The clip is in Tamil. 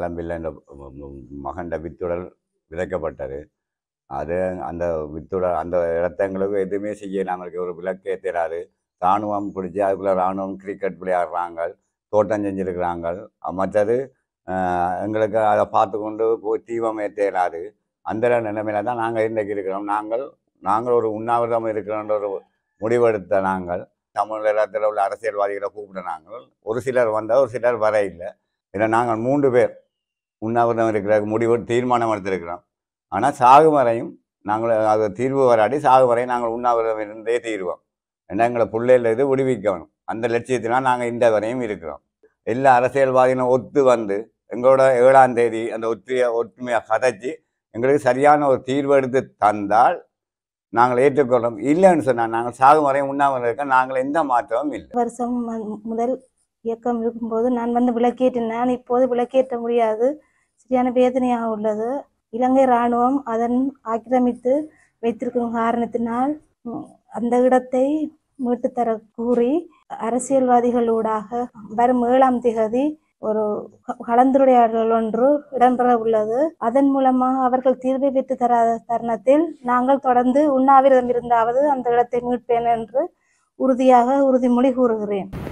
மாடம்பில் இந்த மகண்ட வித்துடல் விதைக்கப்பட்டது அது அந்த வித்துடல் அந்த இடத்தங்களுக்கு எதுவுமே செய்ய நாங்களுக்கு ஒரு விளக்கே தெரியாது இராணுவம் பிடிச்சி அதுக்குள்ளே இராணுவம் கிரிக்கெட் விளையாடுறாங்க தோட்டம் செஞ்சுருக்கிறாங்க மற்றது ஆஹ், எங்களுக்கு அதை பார்த்து கொண்டு போய் தீபம் ஏற்ற இயலாது அந்த நிலைமையில தான் நாங்கள் இன்றைக்கு இருக்கிறோம் நாங்கள் நாங்கள் ஒரு உண்ணாவிரதம் இருக்கிறோன்ற ஒரு முடிவெடுத்த நாங்கள் தமிழகத்தில் உள்ள அரசியல்வாதிகளை கூப்பிட்ட நாங்கள் ஒரு சிலர் வந்தால் ஒரு சிலர் வர இல்லை இதில் நாங்கள் மூன்று பேர் உண்ணாவிரதம் இருக்கிற முடிவு தீர்மானம் எடுத்திருக்கிறோம் ஆனால் சாகு வரையும் நாங்கள் அது தீர்வு வராடி சாகு வரை நாங்கள் உண்ணாவிரதம் இருந்தே தீர்வோம் ஏன்னா எங்களை பிள்ளைகள் இது விடுவிக்கணும் அந்த லட்சியத்தினால் நாங்கள் இந்த வரையும் இருக்கிறோம் எல்லா அரசியல்வாதிகளும் ஒத்து வந்து எங்களோட ஏழாம் தேதி அந்த ஒற்றிய ஒற்றுமையாக கதைச்சி எங்களுக்கு சரியான ஒரு தீர்வு எடுத்து தந்தால் நாங்கள் ஏற்றுக்கொள்றோம் இல்லைன்னு சொன்னால் நாங்கள் சாகும் வரையும் உண்ணாவிரதம் இருக்க நாங்கள் எந்த மாற்றமும் இல்லை வருஷம் ம- முதல் இயக்கம் இருக்கும்போது நான் வந்து விளக்கேற்றினேன் இப்போது விளக்கேற்ற முடியாது சரியான வேதனையாக உள்ளது இலங்கை இராணுவம் அதன் ஆக்கிரமித்து வைத்திருக்கும் காரணத்தினால் ம், அந்த இடத்தை மீட்டுத்தர கூறி அரசியல்வாதிகளூடாக வரும் ஏழாம் திகதி ஒரு க- கலந்துரையாடல் ஒன்று இடம்பெற உள்ளது அதன் மூலமாக அவர்கள் தீர்வை பெற்று தராத தருணத்தில் நாங்கள் தொடர்ந்து உண்ணாவிரதம் இருந்தாவது அந்த இடத்தை மீட்பேன் என்று உறுதியாக உறுதிமொழி கூறுகிறேன்